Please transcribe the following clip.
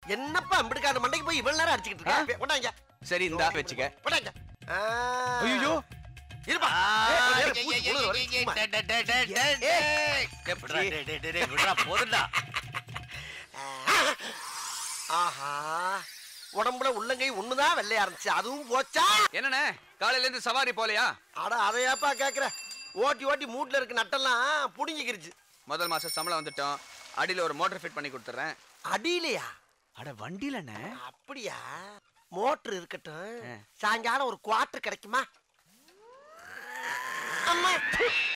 என்னப்பா அம்பிடுக்கான மண்டைக்கு போய் இவ்வளவு நேரம் அடிச்சுக்கிட்டு இருக்க கொண்டாங்க சரி இந்தா வச்சுக்க கொண்டாங்க ஐயோ இருப்பா ஏய், கொஞ்ச நேரம் பூச்சி புழுகு வரும். சும்மா. போதுண்டா ஆஹா உடம்புல உள்ளங்கை ஒண்ணுதான் வெள்ளையா இருந்துச்சு அதுவும் போச்சா என்னண்ணே காலையில இருந்து சவாரி போலையா அட அதையாப்பா கேக்குற ஓட்டி ஓட்டி மூட்ல இருக்க நட்டெல்லாம் புடுங்கிக்கிருச்சு முதல் மாசம் சம்பளம் வந்துட்டோம் அடியில ஒரு மோட்டர் ஃபிட் பண்ணி கொடுத்துறேன் அடியிலையா அட வண்டியிலண்ணே அப்படியா மோட்டர் இருக்கட்டும் ஆ. சாயங்காலம் ஒரு குவார்டர் கிடைக்குமா அம்மா